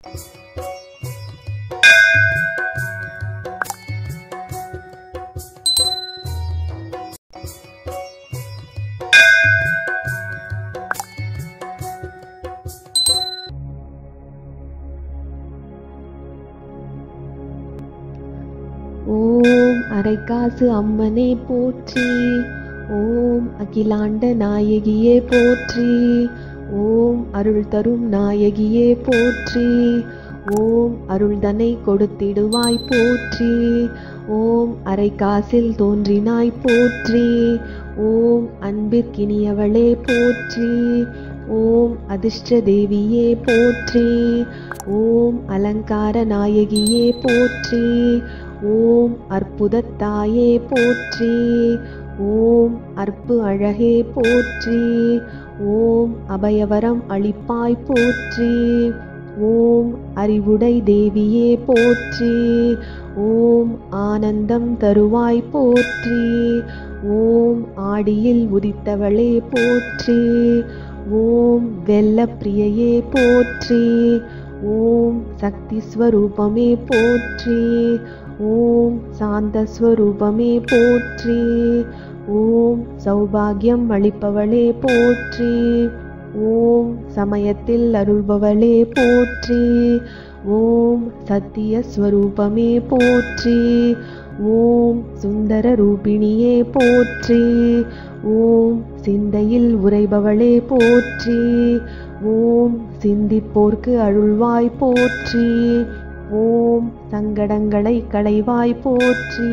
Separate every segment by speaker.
Speaker 1: ஓம் அரைக்காசு அம்மனே போற்றி ஓம் அகிலாண்ட நாயகியே போற்றி ஓம் அருள் தரும் நாயகியே போற்றி ஓம் அருள்தனை கொடுத்திடுவாய் போற்றி ஓம் அரைக்காசில் தோன்றினாய் போற்றி ஓம் அன்பிற்கினியவளே போற்றி ஓம் அதிர்ஷ்ட தேவியே போற்றி ஓம் அலங்கார நாயகியே போற்றி ஓம் அற்புதத் தாயே போற்றி ஓம் அற்பு அழகே போற்றி ஓம் அபயவரம் அளிப்பாய் போற்றி ஓம் அறிவுடை தேவியே போற்றி ஓம் ஆனந்தம் தருவாய் போற்றி ஓம் ஆடியில் உதித்தவளே போற்றி ஓம் வெல்லப்பிரியையே போற்றி ஓம் சக்தி ஸ்வரூபமே போற்றி ஓம் சாந்த ஸ்வரூபமே போற்றி ஓம் சௌபாகியம் அளிப்பவளே போற்றி ஓம் சமயத்தில் அருள்பவளே போற்றி ஓம் சத்திய ஸ்வரூபமே போற்றி ஓம் சுந்தர ரூபிணியே போற்றி ஓம் சிந்தையில் உறைபவளே போற்றி ஓம் சிந்திப்போர்க்கு அருள்வாய் போற்றி ஓம் சங்கடங்களை களைவாய் போற்றி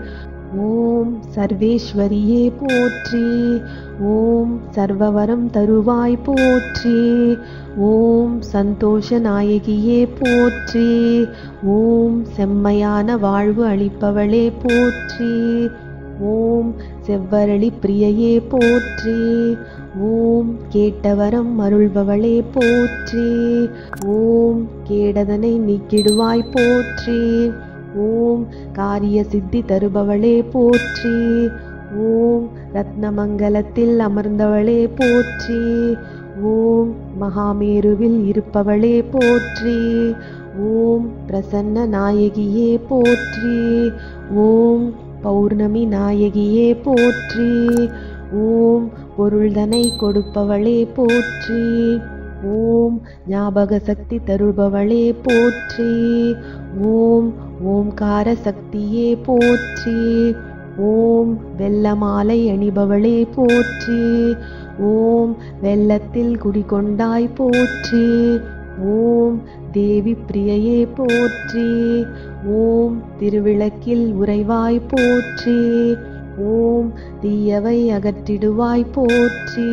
Speaker 1: ஓம் சர்வேஸ்வரியே போற்றி ஓம் சர்வவரம் தருவாய் போற்றி ஓம் சந்தோஷ நாயகியே போற்றி ஓம் செம்மையான வாழ்வு அளிப்பவளே போற்றி ஓம் செவ்வரளி பிரியையே போற்றி ஓம் கேட்டவரம் அருள்பவளே போற்றி ஓம் கேடதனை நீக்கிடுவாய் போற்றி ஓம் காரிய சித்தி தருபவளே போற்றி ஓம் ரத்னமங்கலத்தில் அமர்ந்தவளே போற்றி ஓம் மகாமேருவில் இருப்பவளே போற்றி ஓம் பிரசன்ன நாயகியே போற்றி ஓம் பௌர்ணமி நாயகியே போற்றி ஓம் பொருள்தனை கொடுப்பவளே போற்றி ஓம் ஞாபக சக்தி தருபவளே போற்றி ஓம் ஓம்கார சக்தியே போற்றி ஓம் வெள்ளமாலை அணிபவளே போற்றி ஓம் வெள்ளத்தில் குடிகொண்டாய் போற்றி ஓம் தேவி பிரியையே போற்றி ஓம் திருவிளக்கில் உறைவாய் போற்றி ஓம் தீயவை அகற்றிடுவாய் போற்றி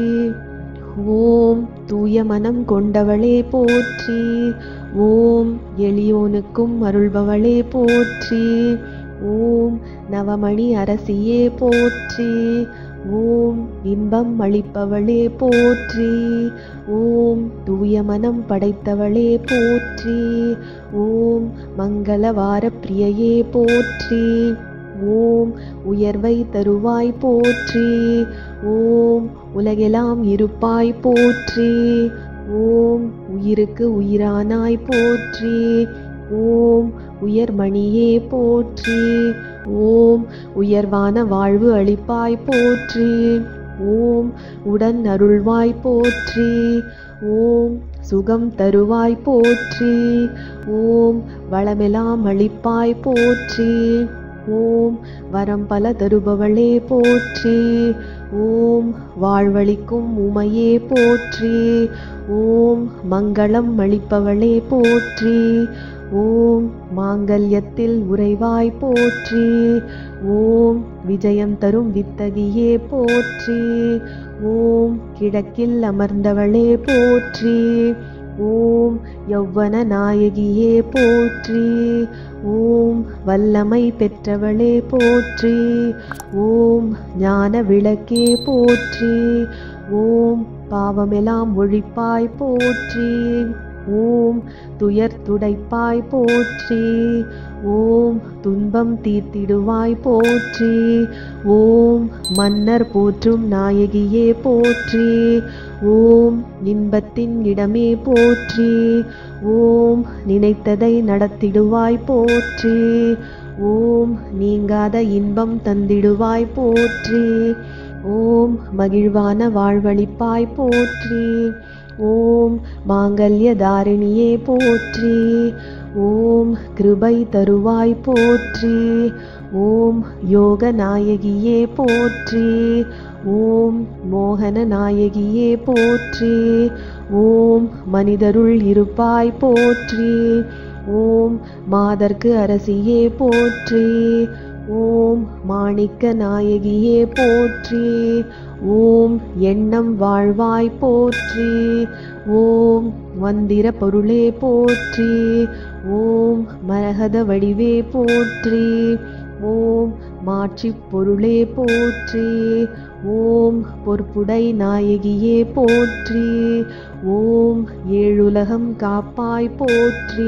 Speaker 1: ஓம் தூய மனம் கொண்டவளே போற்றி ஓம் எளியோனுக்கும் அருள்பவளே போற்றி ஓம் நவமணி அரசியே போற்றி ஓம் இன்பம் அளிப்பவளே போற்றி ஓம் தூய மனம் படைத்தவளே போற்றி ஓம் மங்களவார பிரியையே போற்றி ஓம் உயர்வை தருவாய் போற்றி ஓம் உலகெல்லாம் இருப்பாய் போற்றி ஓம் உயிருக்கு உயிரானாய் போற்றி ஓம் உயர்மணியே போற்றி ஓம் உயர்வான வாழ்வு அளிப்பாய் போற்றி ஓம் உடன் அருள்வாய் போற்றி ஓம் சுகம் தருவாய் போற்றி ஓம் வளமெல்லாம் அளிப்பாய் போற்றி ஓம் வரம் பல தருபவளே போற்றி ஓம் வாழ்வளிக்கும் உமையே போற்றி ஓம் மங்களம் அளிப்பவளே போற்றி ஓம் மாங்கல்யத்தில் உறைவாய் போற்றி ஓம் விஜயம் தரும் வித்தகியே போற்றி ஓம் கிழக்கில் அமர்ந்தவளே போற்றி ஓம் யௌவன நாயகியே போற்றி ஓம் வல்லமை பெற்றவளே போற்றி ஓம் ஞான விளக்கே போற்றி ஓம் பாவமெல்லாம் ஒழிப்பாய் போற்றி ஓம் துயர் துடைப்பாய் போற்றி ஓம் துன்பம் தீர்த்திடுவாய் போற்றி ஓம் மன்னர் போற்றும் நாயகியே போற்றி ஓம் இன்பத்தின் இடமே போற்றி ஓம் நினைத்ததை நடத்திடுவாய் போற்றி ஓம் நீங்காத இன்பம் தந்திடுவாய் போற்றி ஓம் மகிழ்வான வாழ்வழிப்பாய் போற்றி ஓம் மாங்கல்ய தாரிணியே போற்றி ஓம் கிருபை தருவாய் போற்றி ஓம் யோக நாயகியே போற்றி ஓம் மோகன நாயகியே போற்றி ஓம் மனிதருள் இருப்பாய் போற்றி ஓம் மாதர்க்கு அரசியே போற்றி ஓம் மாணிக்க நாயகியே போற்றி ஓம் எண்ணம் வாழ்வாய் போற்றி ஓம் மந்திர பொருளே போற்றி ஓம் மரகத வடிவே போற்றி ஓம் மாட்சிப் பொருளே போற்றி ஓம் பொற்புடை நாயகியே போற்றி ஓம் ஏழுலகம் காப்பாய் போற்றி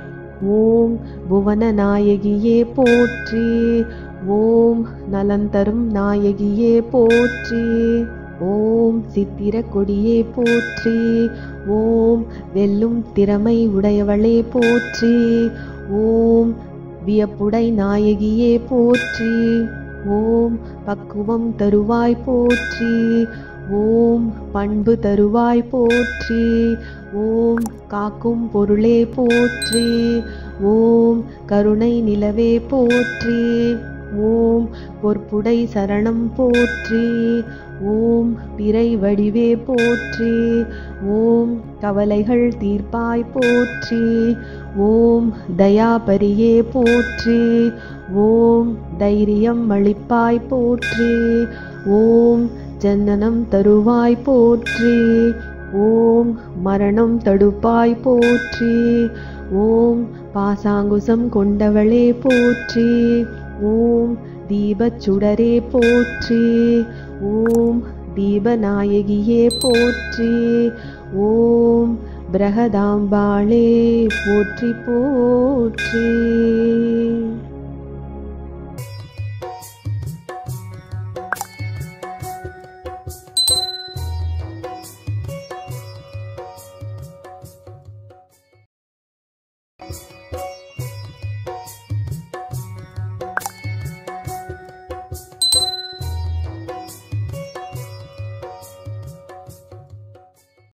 Speaker 1: ஓம் புவன நாயகியே போற்றி ஓம் நலன் தரும் நாயகியே போற்றி ஓம் சித்திர கொடியே போற்றி ஓம் வெல்லும் திறமை உடையவளே போற்றி ஓம் வியப்புடை நாயகியே போற்றி ஓம் பக்குவம் தருவாய் போற்றி ஓம் பண்பு தருவாய் போற்றி ஓம் காக்கும் பொருளே போற்றி ஓம் கருணை நிலவே போற்றி ஓம் பொற்புடை சரணம் போற்றி ஓம் பிறை வடிவே போற்றி ஓம் கவலைகள் தீர்ப்பாய் போற்றி ஓம் தயாபரியே போற்றி ஓம் தைரியம் அளிப்பாய் போற்றி ஓம் ஜன்னனம் தருவாய் போற்றி ஓம் மரணம் தடுப்பாய் போற்றி ஓம் பாசாங்குசம் கொண்டவளே போற்றி ஓம் தீபச் சுடரே போற்றி ஓம் தீபநாயகியே போற்றி ஓம் பிரகதாம்பாளே போற்றி போற்றி